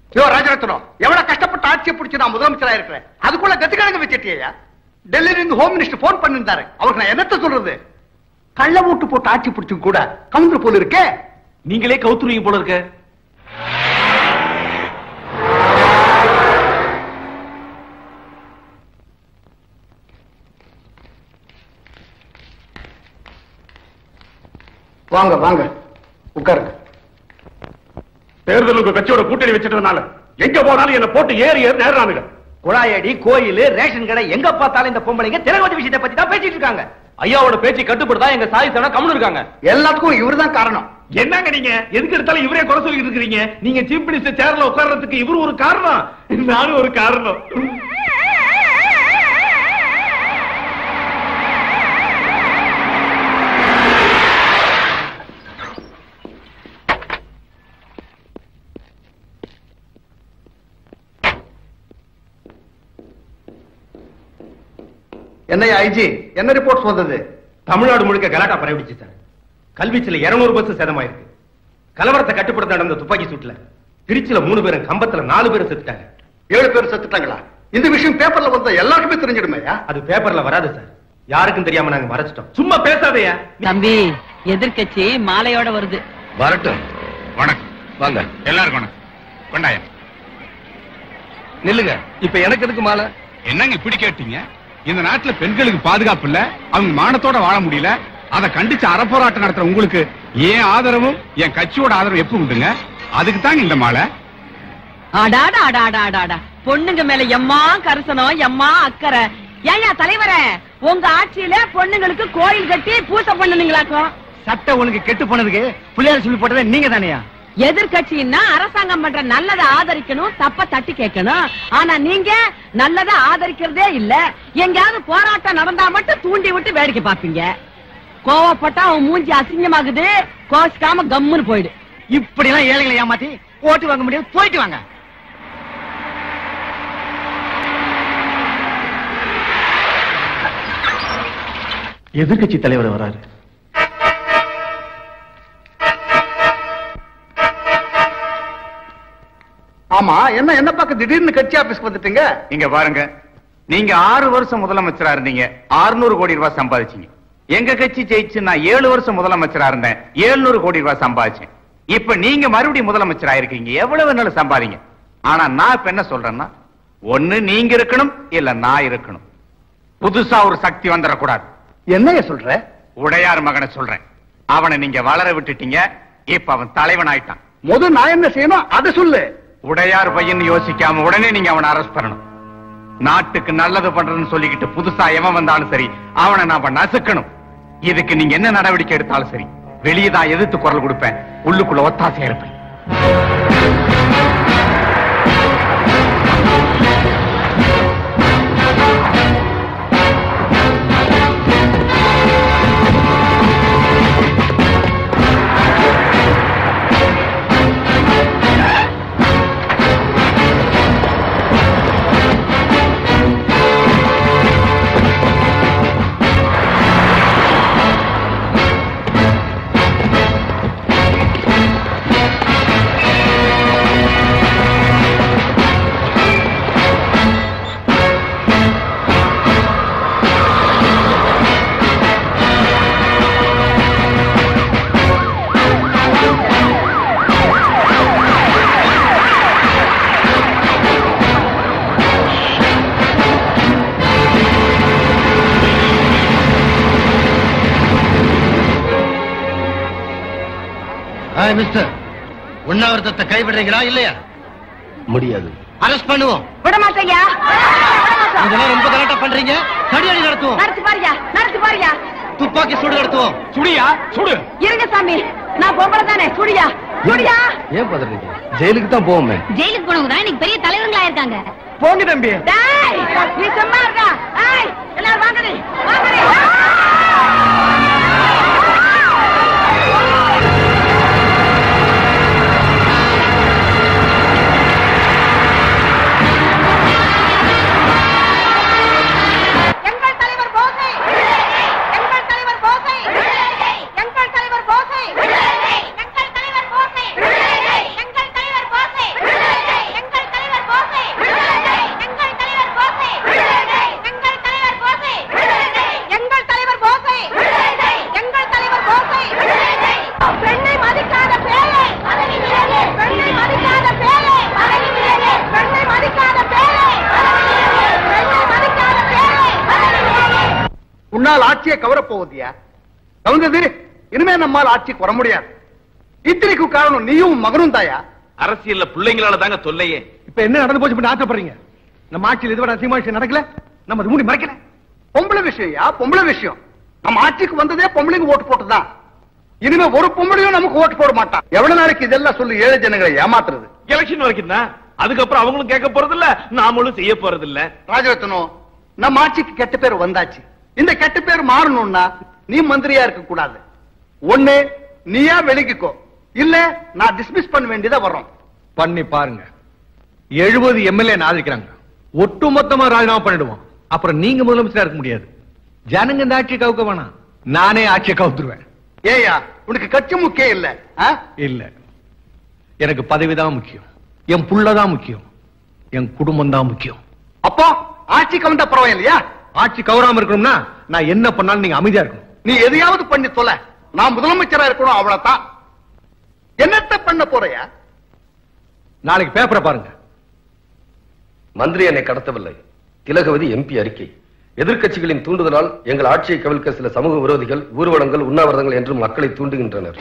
யோ ராஜரத்னம் எவ்வளவு கஷ்டப்பட்டு ஆட்சியை பிடிச்சு நான் முதலமைச்சரா இருக்கிறேன் அதுக்குள்ள கத்துக்கிழங்கு வச்சிட்டியா டெல்லியில இருந்து ஹோம் மினிஸ்டர் போன் பண்ணிருந்தாரு அவருக்கு நான் என்னத்த சொல்றது கள்ள ஓட்டு போட்டு ஆட்சி பிடிச்சும் கூட கவுண்டர் போல இருக்கே நீங்களே கவுத்துருவீங்க போல இருக்க வாங்க வாங்க உட்காருங்க தேர்தலுக்கு கட்சியோட கூட்டணி வச்சிட்டதுனால எங்க போனாலும் என்ன போட்டு ஏறி ஏறி நேரானுங்க குழாயடி கோயில் ரேஷன் கடை எங்க பார்த்தாலும் இந்த பொம்பளைங்க திரகவதி விஷயத்தை பத்தி தான் பேசிட்டு இருக்காங்க ஐயாவோட பேச்சு கட்டுப்படுத்தா எங்க சாதி சனா கம்னு இருக்காங்க எல்லாத்துக்கும் இவர்தான் காரணம் என்னங்க நீங்க எதுக்கு எடுத்தாலும் இவரே குறை சொல்லிட்டு இருக்கிறீங்க நீங்க சீஃப் மினிஸ்டர் சேர்ல உட்கார்றதுக்கு இவரு ஒரு காரணம் நானும் ஒரு காரணம் என்னையா ஐஜி என்ன ரிப்போர்ட் வந்தது தமிழ்நாடு முழுக்க கலாட்டா பரவிடுச்சு சார் கல்வீச்சுல 200 பஸ் சேதமாயிருக்கு கலவரத்தை கட்டுப்படுத்த நடந்த துப்பாக்கி சூட்ல திருச்சியில மூணு பேரும் கம்பத்துல நாலு பேரும் செத்துட்டாங்க ஏழு பேர் செத்துட்டாங்களா இந்த விஷயம் பேப்பர்ல வந்த எல்லாருக்குமே தெரிஞ்சிடுமையா அது பேப்பர்ல வராது சார் யாருக்கும் தெரியாம நாங்க மறைச்சிட்டோம் சும்மா பேசாதயா தம்பி எதிர்க்கட்சி மாலையோட வருது வரட்டும் வணக்கம் வாங்க எல்லாருக்கும் வணக்கம் கொண்டாயம் நில்லுங்க இப்ப எனக்கு எதுக்கு மாலை என்னங்க இப்படி கேட்டீங்க இந்த நாட்டுல பெண்களுக்கு பாதுகாப்பு இல்ல அவங்க மானத்தோட வாழ முடியல அதை கண்டிச்சு அறப்போராட்டம் நடத்துற உங்களுக்கு ஏன் ஆதரவும் என் கட்சியோட ஆதரவு எப்ப உண்டுங்க அதுக்கு தாங்க இந்த மாலை அடாடா அடாடா அடாடா பொண்ணுங்க மேல எம்மா கரிசனம் எம்மா அக்கறை ஏயா தலைவரே உங்க ஆட்சியில பொண்ணுங்களுக்கு கோயில் கட்டி பூசை பண்ணுனீங்களாக்கும் சட்ட ஒழுங்கு கெட்டு போனதுக்கு பிள்ளையார் சொல்லி போட்டதே நீங்க தானையா எதிர்கட்சின்னா அரசாங்கம் பண்ற நல்லதை ஆதரிக்கணும் தப்ப தட்டி கேட்கணும் ஆனா நீங்க நல்லதை ஆதரிக்கிறதே இல்ல எங்கேயாவது போராட்டம் நடந்தா மட்டும் தூண்டி விட்டு வேடிக்கை பாப்பீங்க கோவப்பட்டா அவன் மூஞ்சி அசிங்கமாகுது கோச்சிக்காம கம்முன்னு போயிடு இப்படி எல்லாம் ஏழைகளை ஏமாத்தி ஓட்டு வாங்க முடியாது போயிட்டு வாங்க எதிர்கட்சி தலைவர் வராரு ஆமா என்ன என்ன பார்க்க திடீர்னு கட்சி ஆபீஸ்க்கு வந்துட்டீங்க இங்க பாருங்க நீங்க ஆறு வருஷம் முதலமைச்சரா இருந்தீங்க 600 கோடி ரூபாய் சம்பாதிச்சீங்க எங்க கட்சி ஜெயிச்சு நான் ஏழு வருஷம் முதலமைச்சரா இருந்தேன் 700 கோடி ரூபாய் சம்பாதிச்சேன் இப்ப நீங்க மறுபடியும் முதலமைச்சரா இருக்கீங்க எவ்வளவு வேணாலும் சம்பாதிங்க ஆனா நான் இப்ப என்ன சொல்றேன்னா ஒண்ணு நீங்க இருக்கணும் இல்ல நான் இருக்கணும் புதுசா ஒரு சக்தி வந்துடக்கூடாது என்னைய சொல்ற உடையார் மகனை சொல்றேன் அவனை நீங்க வளர விட்டுட்டீங்க இப்ப அவன் தலைவன் ஆயிட்டான் முத நான் என்ன செய்யணும் அதை சொல்லு உடையார் பையன் யோசிக்காம உடனே நீங்க அவனை அரெஸ்ட் பண்ணணும் நாட்டுக்கு நல்லது பண்றதுன்னு சொல்லிக்கிட்டு புதுசா எவன் வந்தாலும் சரி அவனை நாம நசுக்கணும் இதுக்கு நீங்க என்ன நடவடிக்கை எடுத்தாலும் சரி வெளியே தான் எதிர்த்து குரல் கொடுப்பேன் உள்ளுக்குள்ள ஒத்தாசையா இருப்பேன் மிஸ்டர் உண்ணாவிரதத்தை கைவிடுறீங்களா இல்லையா முடியாது அரெஸ்ட் பண்ணுவோம் விட மாட்டேயா இதெல்லாம் ரொம்ப கலாட்டா பண்றீங்க தடியடி நடத்துவோம் நடத்தி பாருயா நடத்தி பாருயா துப்பாக்கி சூடு நடத்துவோம் சுடியா சுடு இருங்க சாமி நான் பொம்பளை தானே சுடியா சுடியா ஏன் பதறீங்க ஜெயிலுக்கு தான் போவோமே ஜெயிலுக்கு போனவங்க தான் இன்னைக்கு பெரிய தலைவர்களா இருக்காங்க போங்க தம்பி டேய் நீ சும்மா இருக்கா ஏய் எல்லாரும் வாங்கடி வாங்கடி எங்கள் தலைவர் போசை எங்கள் தலைவர் போசை எங்கள் தலைவர் போசை எங்கள் தலைவர் போசை எங்கள் தலைவர் போசை எங்கள் உன்னால் ஆட்சியை கவரப் போவதியா கவுந்தது இனிமே நம்மால் ஆட்சிக்கு வர முடியாது இத்தனைக்கு காரணம் நீயும் உன் மகனும் தாயா அரசியல்ல பிள்ளைங்களால தாங்க தொல்லையே இப்ப என்ன நடந்து போச்சு இப்ப ஆச்சப்படுறீங்க நம்ம ஆட்சியில் இதுவரை அசிங்கமா விஷயம் நடக்கல நம்ம அது மூடி மறைக்கல பொம்பளை விஷயம்யா பொம்பளை விஷயம் நம்ம ஆட்சிக்கு வந்ததே பொம்பளைங்க ஓட்டு போட்டுதான் இனிமே ஒரு பொம்பளையும் நமக்கு ஓட்டு போட மாட்டான் எவ்வளவு நாளைக்கு இதெல்லாம் சொல்லி ஏழை ஜனங்களை ஏமாத்துறது எலெக்ஷன் வரைக்கும் தான் அதுக்கப்புறம் அவங்களும் கேட்க போறது இல்ல நாமளும் செய்ய போறது இல்ல ராஜரத்னம் நம்ம ஆட்சிக்கு கெட்ட பேர் வந்தாச்சு இந்த கெட்ட பேர் மாறணும்னா நீ மந்திரியா இருக்க கூடாது ஒண்ணு நீயா வெளிக்கிக்கோ இல்ல நான் டிஸ்மிஸ் பண்ண வேண்டியதா வர்றோம் பண்ணி பாருங்க எழுபது எம்எல்ஏ ஆதரிக்கிறாங்க ஒட்டு மொத்தமா ராஜினாமா பண்ணிடுவோம் அப்புறம் நீங்க முதலமைச்சரா இருக்க முடியாது ஜனங்க இந்த ஆட்சியை கவுக்க வேணாம் நானே ஆட்சியை கவுத்துருவேன் ஏயா உனக்கு கட்சி முக்கியம் இல்ல ஆ? இல்ல எனக்கு பதவிதான் முக்கியம் என் புள்ளதான் முக்கியம் என் குடும்பம் தான் முக்கியம் அப்போ ஆட்சிக்கு வந்தா பரவாயில்லையா ஆட்சி கவராம இருக்கணும்னா நான் என்ன பண்ணாலும் நீங்க அமைதியா இருக்கணும் நீ எதையாவது பண்ணி தொலை நான் முதலமைச்சரா இருக்கணும் அவ்வளவுதான் என்னத்த பண்ண போறியா நாளைக்கு பேப்பரை பாருங்க மந்திரி என்னை கடத்தவில்லை திலகவதி எம்பி அறிக்கை எதிர்க்கட்சிகளின் தூண்டுதலால் எங்கள் ஆட்சியை கவிழ்க்க சில சமூக விரோதிகள் ஊர்வலங்கள் உண்ணாவிரதங்கள் என்று மக்களை தூண்டுகின்றனர்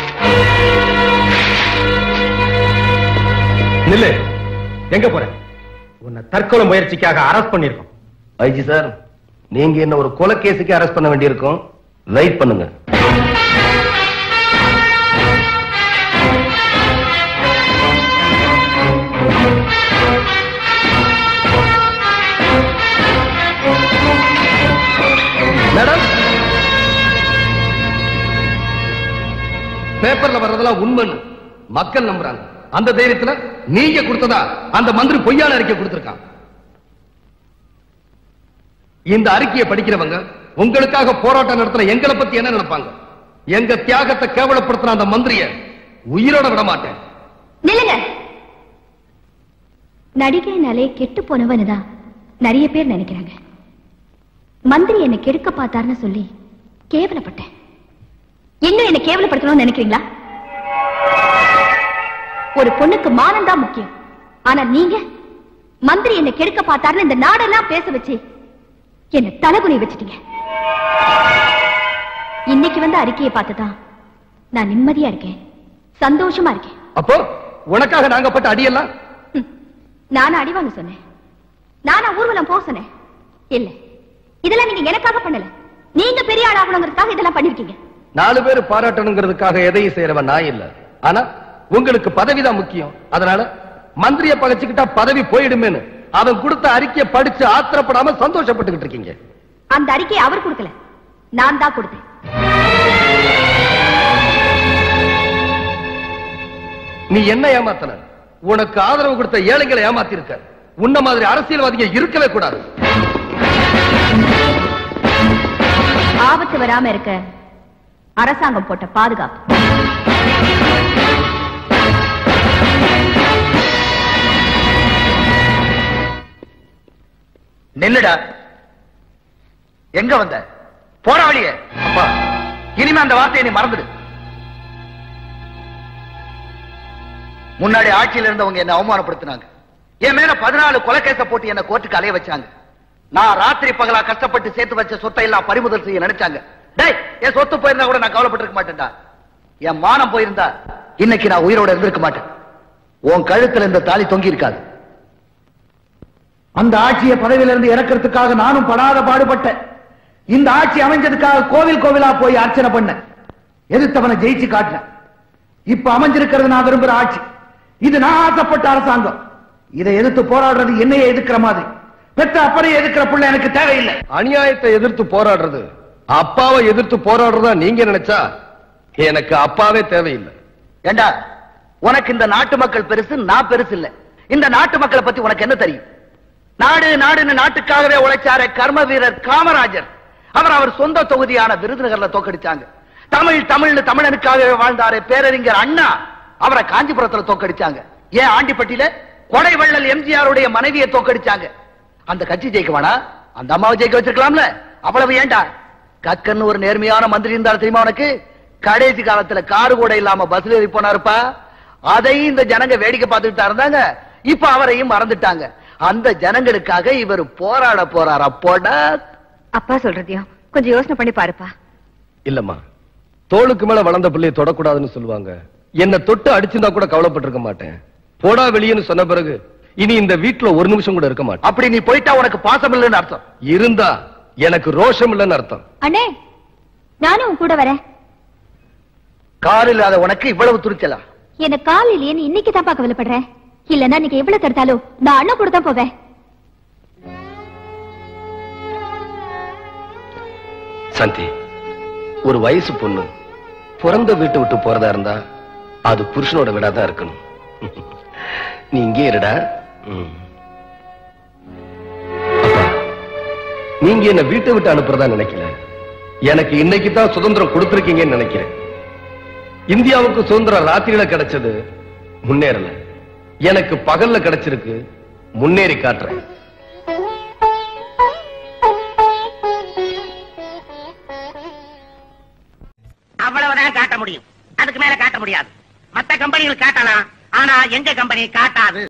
நில்லு எங்க போற உன்னை தற்கொலை முயற்சிக்காக அரஸ்ட் பண்ணிருக்கோம் ஐஜி சார் நீங்க என்ன ஒரு கொலை கேஸுக்கு அரெஸ்ட் பண்ண வேண்டியிருக்கும் வெயிட் பண்ணுங்க மேடம் பேப்பர்ல வர்றதெல்லாம் உண்மைன்னு மக்கள் நம்புறாங்க அந்த தைரியத்துல நீங்க கொடுத்ததா அந்த மந்திரி பொய்யான அறிக்கை கொடுத்திருக்கான் இந்த அறிக்கையை படிக்கிறவங்க உங்களுக்காக போராட்டம் நடத்துற எங்களை பத்தி என்ன நினைப்பாங்க எங்க தியாகத்தை கேவலப்படுத்துற அந்த மந்திரிய உயிரோட விட மாட்டேன் நில்லுங்க நடிகைனாலே கெட்டு போனவனு தான் நிறைய பேர் நினைக்கிறாங்க மந்திரி என்னை கெடுக்க பார்த்தாருன்னு சொல்லி கேவலப்பட்டேன் இன்னும் என்ன கேவலப்படுத்தணும்னு நினைக்கிறீங்களா ஒரு பொண்ணுக்கு மானம் தான் முக்கியம் ஆனா நீங்க மந்திரி என்னை கெடுக்க பார்த்தாருன்னு இந்த நாடெல்லாம் பேச வச்சு என்ன தலைகுனி வச்சிட்டீங்க இன்னைக்கு வந்த அறிக்கையை பார்த்துதான் நான் நிம்மதியா இருக்கேன் சந்தோஷமா இருக்கேன் அப்போ உனக்காக நாங்க பட்ட அடியெல்லாம் ஹம். நானா அடி வாங்க சொன்னேன் நானா ஊர்வலம் போக சொன்னேன் இல்ல இதெல்லாம் நீங்க எனக்காக பண்ணல நீங்க பெரிய ஆள் ஆகணுங்கிறதுக்காக இதெல்லாம் பண்ணிருக்கீங்க நாலு பேர் பாராட்டணுங்கிறதுக்காக எதையும் செய்யறவன் நான் இல்ல ஆனா உங்களுக்கு பதவிதான் முக்கியம் அதனால மந்திரிய பகச்சுக்கிட்டா பதவி போயிடுமேன்னு அவன் கொடுத்த அறிக்கையை படிச்சு ஆத்திரப்படாம சந்தோஷப்பட்டுக்கிட்டு இருக்கீங்க அந்த அறிக்கையை அவர் கொடுக்கல நான் தான் கொடுத்தேன் நீ என்ன ஏமாத்தன உனக்கு ஆதரவு கொடுத்த ஏழைகளை ஏமாத்தி இருக்க உன்ன மாதிரி அரசியல்வாதிங்க இருக்கவே கூடாது ஆபத்து வராம இருக்க அரசாங்கம் போட்ட பாதுகாப்பு நில்லுடா எங்க வந்த போற வழியே அப்பா இனிமே அந்த வார்த்தையை நீ மறந்துடு முன்னாடி ஆட்சியில இருந்தவங்க என்ன அவமானப்படுத்தினாங்க என் மேல பதினாலு கொலைகேச போட்டு என்ன கோர்ட்டுக்கு அலைய வச்சாங்க நான் ராத்திரி பகலா கஷ்டப்பட்டு சேர்த்து வச்ச சொத்தை எல்லாம் பறிமுதல் செய்ய நினைச்சாங்க டேய் என் சொத்து போயிருந்தா கூட நான் கவலைப்பட்டிருக்க மாட்டேன்டா என் மானம் போயிருந்தா இன்னைக்கு நான் உயிரோட இருந்திருக்க மாட்டேன் உன் கழுத்துல இந்த தாலி தொங்கி இருக்காது அந்த ஆட்சியை பதவியிலிருந்து இறக்கிறதுக்காக நானும் படாத பாடுபட்டேன் இந்த ஆட்சி அமைஞ்சதுக்காக கோவில் கோவிலா போய் அர்ச்சனை பண்ணேன் எதிர்த்தவனை ஜெயிச்சு காட்டினேன் இப்ப அமைஞ்சிருக்கிறது நான் விரும்புற ஆட்சி இது நான் ஆசைப்பட்ட அரசாங்கம் இதை எதிர்த்து போராடுறது என்னையே எதிர்க்கிற மாதிரி பெற்ற அப்பனையே எதிர்க்கிற பிள்ளை எனக்கு தேவையில்லை அநியாயத்தை எதிர்த்து போராடுறது அப்பாவை எதிர்த்து போராடுறதா நீங்க நினைச்சா எனக்கு அப்பாவே தேவையில்லை ஏண்டா உனக்கு இந்த நாட்டு மக்கள் பெருசு நான் பெருசு இல்ல இந்த நாட்டு மக்களை பத்தி உனக்கு என்ன தெரியும் நாடு நாடுன்னு நாட்டுக்காகவே உழைச்சாரே கர்ம வீரர் காமராஜர் அவர் அவர் சொந்த தொகுதியான விருதுநகர்ல தோக்கடிச்சாங்க தமிழ் தமிழ்னு தமிழனுக்காகவே வாழ்ந்தாரே பேரறிஞர் அண்ணா அவரை காஞ்சிபுரத்துல தோக்கடிச்சாங்க ஏன் ஆண்டிப்பட்டியில கொடை வள்ளல் எம்ஜிஆருடைய மனைவியை தோக்கடிச்சாங்க அந்த கட்சி ஜெயிக்க வேணா அந்த அம்மாவை ஜெயிக்க வச்சிருக்கலாம்ல அவ்வளவு ஏண்டா கக்கன்னு ஒரு நேர்மையான மந்திரி இருந்தார் தெரியுமா உனக்கு கடைசி காலத்துல காரு கூட இல்லாம பஸ்ல ஏறி போனாருப்பா அதையும் இந்த ஜனங்க வேடிக்கை பார்த்துட்டு இருந்தாங்க இப்ப அவரையும் மறந்துட்டாங்க அந்த ஜனங்களுக்காக இவர் போராட போறாரா போடா அப்பா சொல்றதையும் கொஞ்சம் யோசனை பண்ணி பாருப்பா இல்லம்மா தோளுக்கு மேல வளர்ந்த பிள்ளையை தொடக்கூடாதுன்னு சொல்லுவாங்க என்ன தொட்டு அடிச்சிருந்தா கூட கவலைப்பட்டிருக்க மாட்டேன் போடா வெளியேன்னு சொன்ன பிறகு இனி இந்த வீட்டுல ஒரு நிமிஷம் கூட இருக்க மாட்டேன் அப்படி நீ போயிட்டா உனக்கு பாசம் இல்லைன்னு அர்த்தம் இருந்தா எனக்கு ரோஷம் இல்லைன்னு அர்த்தம் அண்ணே நானும் உன் கூட வரேன் கார் இல்லாத உனக்கு இவ்வளவு துணிச்சலா எனக்கு கால் இல்லையேன்னு இன்னைக்கு தான் கவலைப்படுறேன் இல்லன்னா நீங்க எவ்வளவு தடுத்தாலும் நான் அண்ணன் கூட தான் போவேன் சந்தி ஒரு வயசு பொண்ணு பிறந்த வீட்டை விட்டு போறதா இருந்தா அது புருஷனோட வீடாதான் இருக்கணும் நீ இங்கே இருடா ம். அப்பா, நீங்க என்ன வீட்டை விட்டு அனுப்புறதா நினைக்கல எனக்கு இன்னைக்கு தான் சுதந்திரம் கொடுத்திருக்கீங்கன்னு நினைக்கிறேன் இந்தியாவுக்கு சுதந்திரம் ராத்திரியில கிடைச்சது முன்னேறல எனக்கு பகல்ல கிடைச்சிருக்கு முன்னேறி காட்டுறேன் அவ்வளவுதான் காட்ட முடியும் அதுக்கு மேல காட்ட முடியாது மத்த கம்பெனிகள் காட்டலாம் ஆனா எங்க கம்பெனி காட்டாது